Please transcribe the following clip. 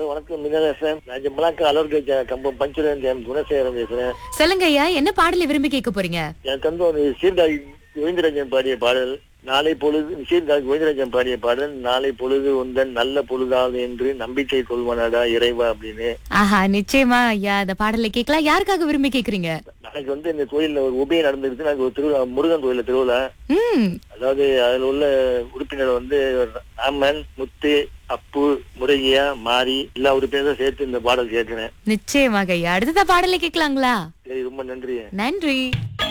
வணக்கம் மின்னல் எஃப்எம் நான் ஜம்பலாக்க அலர்க கம்பம் பஞ்சுரன் எம் குணசேகரன் பேசுறேன் சொல்லுங்க ஐயா என்ன பாடலை விரும்பி கேட்க போறீங்க எனக்கு வந்து ஒரு சீர்காழி கோவிந்தராஜன் பாடிய பாடல் நாளை பொழுது சீர்காழி கோவிந்தராஜன் பாடிய பாடல் நாளை பொழுது உந்தன் நல்ல பொழுதாது என்று நம்பிக்கை கொள்வனடா இறைவா அப்படின்னு ஆஹா நிச்சயமா ஐயா அந்த பாடலை கேட்கலாம் யாருக்காக விரும்பி கேக்குறீங்க நாளைக்கு வந்து இந்த கோயில்ல ஒரு உபயம் நடந்திருக்கு நாங்க ஒரு திருவிழா முருகன் கோயில்ல திருவிழா ம் அதாவது அதுல உள்ள உறுப்பினர் வந்து ராமன் முத்து அப்பு முருகையா மாரி எல்லா உறுப்பினரும் சேர்த்து இந்த பாடல் கேட்கிறேன் நிச்சயமாக ஐயா அடுத்த பாடலை கேட்கலாங்களா சரி ரொம்ப நன்றி நன்றி